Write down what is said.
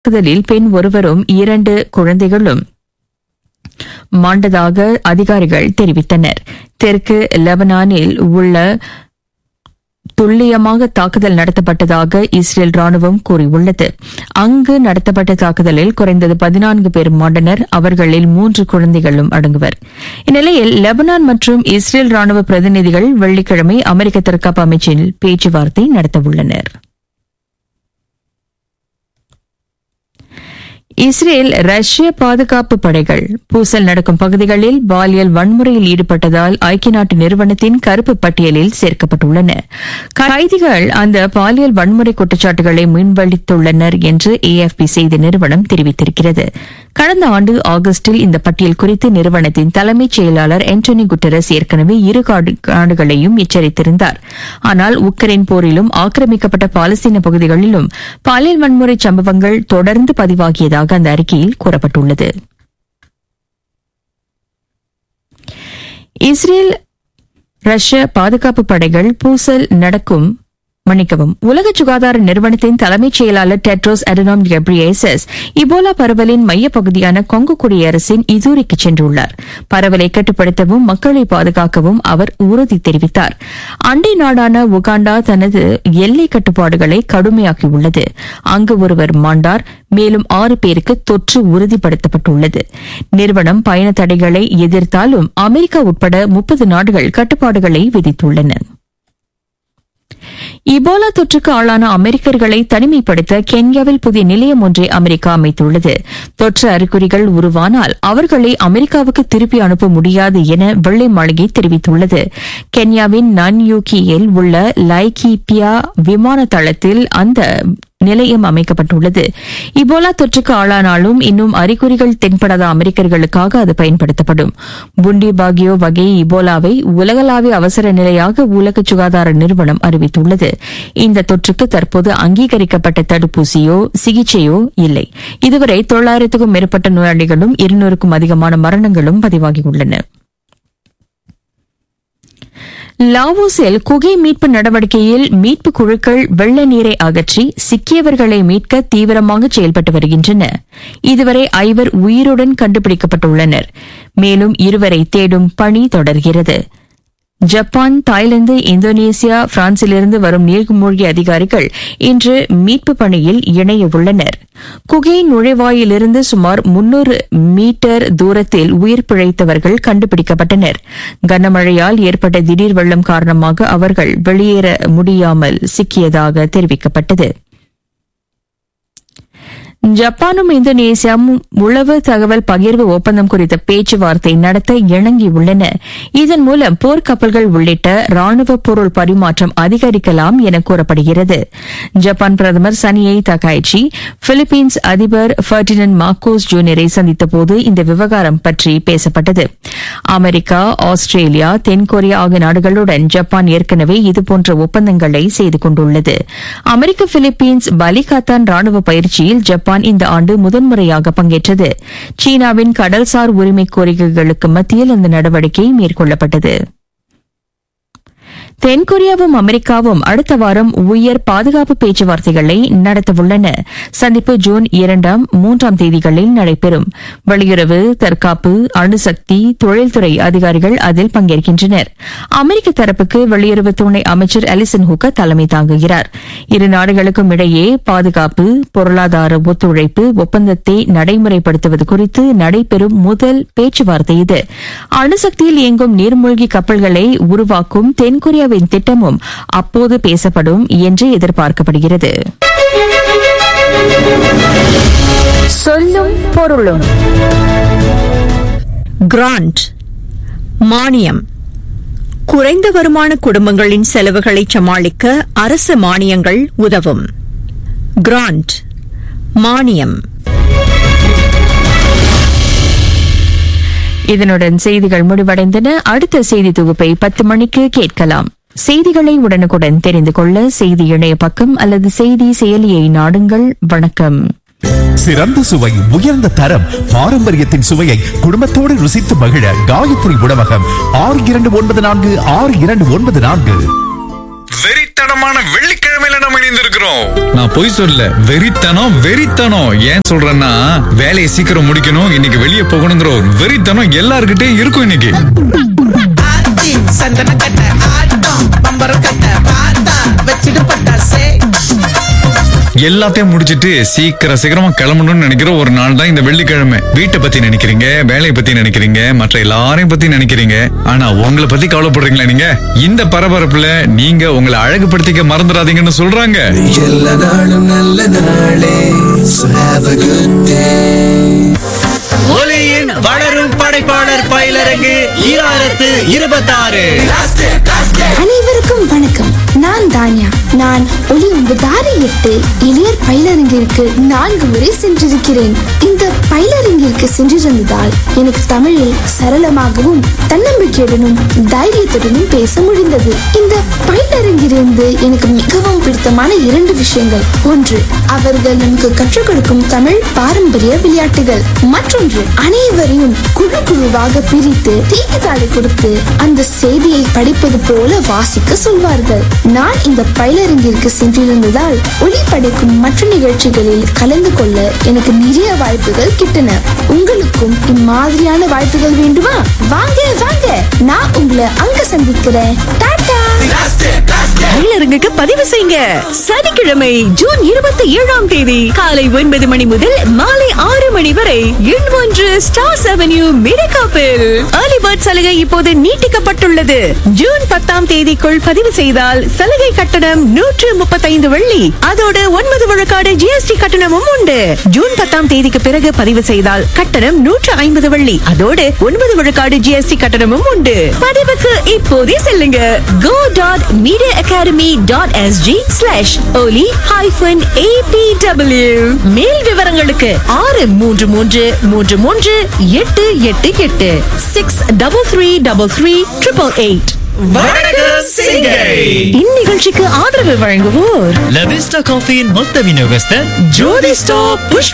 தாக்குதலில் பெண் ஒருவரும் இரண்டு குழந்தைகளும் மாண்டதாக அதிகாரிகள் தெரிவித்தனர் தெற்கு லெபனானில் உள்ள துல்லியமாக தாக்குதல் நடத்தப்பட்டதாக இஸ்ரேல் ராணுவம் கூறியுள்ளது அங்கு நடத்தப்பட்ட தாக்குதலில் குறைந்தது பதினான்கு பேர் மாண்டனர் அவர்களில் மூன்று குழந்தைகளும் அடங்குவர் இந்நிலையில் லெபனான் மற்றும் இஸ்ரேல் ராணுவ பிரதிநிதிகள் வெள்ளிக்கிழமை அமெரிக்க தற்காப்பு அமைச்சில் பேச்சுவார்த்தை நடத்தவுள்ளனா் இஸ்ரேல் ரஷ்ய பாதுகாப்பு படைகள் பூசல் நடக்கும் பகுதிகளில் பாலியல் வன்முறையில் ஈடுபட்டதால் ஐக்கிய நாட்டு நிறுவனத்தின் கருப்பு பட்டியலில் சேர்க்கப்பட்டுள்ளன கைதிகள் அந்த பாலியல் வன்முறை குற்றச்சாட்டுகளை முன்வளித்துள்ளனர் என்று ஏஎஃப்பி செய்தி நிறுவனம் தெரிவித்திருக்கிறது கடந்த ஆண்டு ஆகஸ்டில் இந்த பட்டியல் குறித்து நிறுவனத்தின் தலைமைச் செயலாளர் ஆண்டனி குட்டரஸ் ஏற்கனவே இரு நாடுகளையும் எச்சரித்திருந்தார் ஆனால் உக்ரைன் போரிலும் ஆக்கிரமிக்கப்பட்ட பாலஸ்தீன பகுதிகளிலும் பாலியல் வன்முறை சம்பவங்கள் தொடர்ந்து பதிவாகியதாக அந்த அறிக்கையில் கூறப்பட்டுள்ளது இஸ்ரேல் ரஷ்ய பாதுகாப்பு படைகள் பூசல் நடக்கும் மன்னிக்கவும் உலக சுகாதார நிறுவனத்தின் தலைமைச் செயலாளர் டெட்ரோஸ் அடனாம் கெப்ரியேசஸ் இபோலா பரவலின் மையப்பகுதியான கொங்கு குடியரசின் இதூரிக்கு சென்றுள்ளார் பரவலை கட்டுப்படுத்தவும் மக்களை பாதுகாக்கவும் அவர் உறுதி தெரிவித்தார் அண்டை நாடான உகாண்டா தனது எல்லை கட்டுப்பாடுகளை கடுமையாக்கியுள்ளது அங்கு ஒருவர் மாண்டார் மேலும் ஆறு பேருக்கு தொற்று உறுதிப்படுத்தப்பட்டுள்ளது நிறுவனம் பயண தடைகளை எதிர்த்தாலும் அமெரிக்கா உட்பட முப்பது நாடுகள் கட்டுப்பாடுகளை விதித்துள்ளன இபோலா தொற்றுக்கு ஆளான அமெரிக்கர்களை தனிமைப்படுத்த கென்யாவில் புதிய நிலையம் ஒன்றை அமெரிக்கா அமைத்துள்ளது தொற்று அறிகுறிகள் உருவானால் அவர்களை அமெரிக்காவுக்கு திருப்பி அனுப்ப முடியாது என வெள்ளை மாளிகை தெரிவித்துள்ளது கென்யாவின் நன்யூகியில் உள்ள லைகிபியா விமான தளத்தில் அந்த நிலையம் அமைக்கப்பட்டுள்ளது இபோலா தொற்றுக்கு ஆளானாலும் இன்னும் அறிகுறிகள் தென்படாத அமெரிக்கர்களுக்காக அது பயன்படுத்தப்படும் புண்டி பாகியோ வகை இபோலாவை உலகளாவிய அவசர நிலையாக உலக சுகாதார நிறுவனம் அறிவித்துள்ளது இந்த தொற்றுக்கு தற்போது அங்கீகரிக்கப்பட்ட தடுப்பூசியோ சிகிச்சையோ இல்லை இதுவரை தொள்ளாயிரத்துக்கும் மேற்பட்ட நோயாளிகளும் இருநூறுக்கும் அதிகமான மரணங்களும் பதிவாகியுள்ளன லாவோஸில் குகை மீட்பு நடவடிக்கையில் மீட்பு குழுக்கள் வெள்ள நீரை அகற்றி சிக்கியவர்களை மீட்க தீவிரமாக செயல்பட்டு வருகின்றன இதுவரை ஐவர் உயிருடன் கண்டுபிடிக்கப்பட்டுள்ளனர் மேலும் இருவரை தேடும் பணி தொடர்கிறது ஜப்பான் தாய்லாந்து இந்தோனேசியா பிரான்சிலிருந்து வரும் நீர்மூழ்கி அதிகாரிகள் இன்று மீட்பு பணியில் இணைய உள்ளனர் குகை நுழைவாயிலிருந்து சுமார் முன்னூறு மீட்டர் தூரத்தில் உயிர் பிழைத்தவர்கள் கண்டுபிடிக்கப்பட்டனர் கனமழையால் ஏற்பட்ட திடீர் வெள்ளம் காரணமாக அவர்கள் வெளியேற முடியாமல் சிக்கியதாக தெரிவிக்கப்பட்டது ஜப்பானும் இந்தோனேசியாவும் உளவு தகவல் பகிர்வு ஒப்பந்தம் குறித்த பேச்சுவார்த்தை நடத்த இணங்கியுள்ளன இதன் மூலம் போர்க்கப்பல்கள் உள்ளிட்ட ராணுவ பொருள் பரிமாற்றம் அதிகரிக்கலாம் என கூறப்படுகிறது ஜப்பான் பிரதமர் சனியை தகாய்ச்சி பிலிப்பீன்ஸ் அதிபர் ஃபர்டினன் மார்க்கோஸ் ஜூனியரை சந்தித்தபோது இந்த விவகாரம் பற்றி பேசப்பட்டது அமெரிக்கா ஆஸ்திரேலியா தென்கொரியா ஆகிய நாடுகளுடன் ஜப்பான் ஏற்கனவே இதுபோன்ற ஒப்பந்தங்களை செய்து கொண்டுள்ளது அமெரிக்க பிலிப்பீன்ஸ் பலிகாத்தான் ராணுவ பயிற்சியில் ஜப்பான் இந்த ஆண்டு முதன்முறையாக பங்கேற்றது சீனாவின் கடல்சார் உரிமை கோரிக்கைகளுக்கு மத்தியில் இந்த நடவடிக்கை மேற்கொள்ளப்பட்டது தென்கொரியாவும் அமெரிக்காவும் அடுத்த வாரம் உயர் பாதுகாப்பு பேச்சுவார்த்தைகளை நடத்தவுள்ளன சந்திப்பு ஜூன் இரண்டாம் மூன்றாம் தேதிகளில் நடைபெறும் வெளியுறவு தற்காப்பு அணுசக்தி தொழில்துறை அதிகாரிகள் அதில் பங்கேற்கின்றனர் அமெரிக்க தரப்புக்கு வெளியுறவு துணை அமைச்சர் அலிசன் ஹூக்க தலைமை தாங்குகிறார் இரு நாடுகளுக்கும் இடையே பாதுகாப்பு பொருளாதார ஒத்துழைப்பு ஒப்பந்தத்தை நடைமுறைப்படுத்துவது குறித்து நடைபெறும் முதல் பேச்சுவார்த்தை இது அணுசக்தியில் இயங்கும் நீர்மூழ்கி கப்பல்களை உருவாக்கும் தென்கொரியா இந்தியாவின் திட்டமும் அப்போது பேசப்படும் என்று எதிர்பார்க்கப்படுகிறது சொல்லும் பொருளும் கிராண்ட் மானியம் குறைந்த வருமான குடும்பங்களின் செலவுகளை சமாளிக்க அரசு மானியங்கள் உதவும் கிராண்ட் மானியம் இதனுடன் செய்திகள் முடிவடைந்தன அடுத்த செய்தி தொகுப்பை பத்து மணிக்கு கேட்கலாம் செய்திகளை உடனுக்குடன் தெரிந்து கொள்ள செய்தி இணைய பக்கம் அல்லது செய்தி செயலியை நாடுங்கள் வணக்கம் சிறந்த சுவை உயர்ந்த தரம் பாரம்பரியத்தின் சுவையை குடும்பத்தோடு ருசித்து மகிழ காயத்ரி உணவகம் ஆறு இரண்டு ஒன்பது நான்கு ஆறு இரண்டு ஒன்பது நான்கு வெறித்தனமான வெள்ளிக்கிழமை வெள்ளிக்கிழமையில நம்ம இணைந்திருக்கிறோம் நான் பொய் சொல்ல வெறித்தனம் வெறித்தனம் ஏன் சொல்றேன்னா வேலையை சீக்கிரம் முடிக்கணும் இன்னைக்கு வெளியே போகணுங்கிற ஒரு வெறித்தனம் எல்லார்கிட்டயும் இருக்கும் இன்னைக்கு ஆச்சி சந்தன கட்ட ஆட்டம் பம்பரம் கட்ட பார்த்தா வச்சிட்டு பட்டாசே எல்லாத்தையும் முடிச்சிட்டு சீக்கிரம் சீக்கிரமா கிளம்பணும்னு நினைக்கிற ஒரு நாள் தான் இந்த வெள்ளிக்கிழமை வீட்டை பத்தி நினைக்கிறீங்க வேலையை பத்தி நினைக்கிறீங்க மற்ற எல்லாரையும் பத்தி நினைக்கிறீங்க ஆனா உங்களை பத்தி கவலைப்படுறீங்களா நீங்க இந்த பரபரப்புல நீங்க உங்களை அழகுபடுத்திக்க மறந்துடாதீங்கன்னு சொல்றாங்க எல்லா நாளும் நல்ல நாளே So have a good day ஒலியின் வளரும் படைப்பாளர் பயிலரங்கு ஈராயிரத்து இருபத்தாறு அனைவருக்கும் வணக்கம் நான் தானியா நான் ஒளி ஒன்பதாறு எட்டு இளையர் பயிலரங்கிற்கு நான்கு முறை சென்றிருக்கிறேன் இந்த பயிலரங்கிற்கு சென்றிருந்ததால் எனக்கு தமிழில் சரளமாகவும் தன்னம்பிக்கையுடனும் தைரியத்துடனும் பேச முடிந்தது இந்த பயிலரங்கிலிருந்து எனக்கு மிகவும் பிடித்தமான இரண்டு விஷயங்கள் ஒன்று அவர்கள் நமக்கு கற்றுக் கொடுக்கும் தமிழ் பாரம்பரிய விளையாட்டுகள் மற்றொன்று அனைவரையும் குழு குழுவாக பிரித்து தீக்குதாளை கொடுத்து அந்த செய்தியை படிப்பது போல வாசிக்க சொல்வார்கள் நான் இந்த பயிலரங்கிற்கு சென்றிருந்ததால் ஒளி படைக்கும் மற்ற நிகழ்ச்சிகளில் கலந்து கொள்ள எனக்கு நிறைய வாய்ப்புகள் கிட்டன உங்களுக்கும் இம்மாதிரியான வாய்ப்புகள் வேண்டுமா வாங்க வாங்க நான் உங்களை அங்க சந்திக்கிறேன் டாடா பயிலரங்குக்கு பதிவு செய்யுங்க சனிக்கிழமை ஜூன் இருபத்தி ஏழாம் தேதி காலை ஒன்பது மணி முதல் மாலை ஆறு மணி வரை எண் ஒன்று ஸ்டார்ஸ் அவென்யூ மிரகாப்பில் ஏர்லி பேர்ட் சலுகை இப்போது நீட்டிக்கப்பட்டுள்ளது ஜூன் பத்தாம் தேதிக்குள் பதிவு செய்தால் சலுகை கட்டணம் நூற்று முப்பத்தைந்து வெள்ளி அதோடு ஒன்பது விழுக்காடு ஜிஎஸ்டி கட்டணமும் உண்டு ஜூன் பத்தாம் தேதிக்கு பிறகு பதிவு செய்தால் கட்டணம் நூற்று ஐம்பது வெள்ளி அதோடு ஒன்பது விழுக்காடு ஜிஎஸ்டி கட்டணமும் உண்டு பதிவுக்கு இப்போதே செல்லுங்க go dot media academy dot SG slash Oli hyphen ABW மேல் விவரங்களுக்கு ஆறு மூன்று மூன்று மூன்று மூன்று எட்டு எட்டு எட்டு six double three double three triple eight வணக்கம் சிங்கை இந்நிகழ்ச்சிக்கு ஆதரவு வழங்குவோர் லவிஸ்டா காஃபியின் மொத்த விநியோகஸ்தர் ஜோதி ஸ்டாப் புஷ்